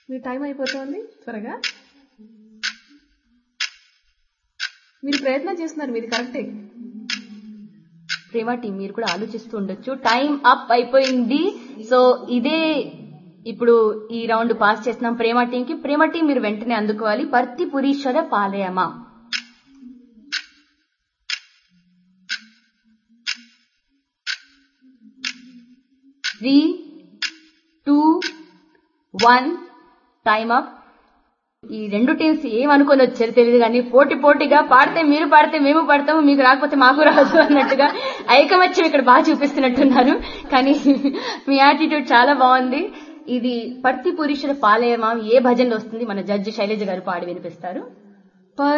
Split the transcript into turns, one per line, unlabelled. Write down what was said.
మీ time అయిపోతుంది త్వరగా మీరు ప్రయత్నం చేస్తున్నారు మీది కరెక్టే
ప్రేమ టీం మీరు కూడా ఆలోచిస్తూ ఉండొచ్చు టైం అప్ అయిపోయింది సో ఇదే ఇప్పుడు ఈ రౌండ్ పాస్ చేస్తున్నాం ప్రేమ టీం కి ప్రేమ టీం మీరు వెంటనే అందుకోవాలి పర్తి పురీశ్వర పాలయమా three two one time up ఈ రెండు టీమ్స్ ఏమనుకొని వచ్చారు తెలియదు కానీ పోటీ పోటీగా పాడితే మీరు పాడితే మేము పాడతాము మీకు రాకపోతే మాకు రాదు అన్నట్టుగా ఐకమత్యం ఇక్కడ బాగా చూపిస్తున్నట్టున్నారు కానీ మీ యాటిట్యూడ్ చాలా బాగుంది ఇది పర్తి పురుషుల పాలయమా ఏ భజనలో వస్తుంది మన జడ్జి శైలజ గారు పాడి వినిపిస్తారు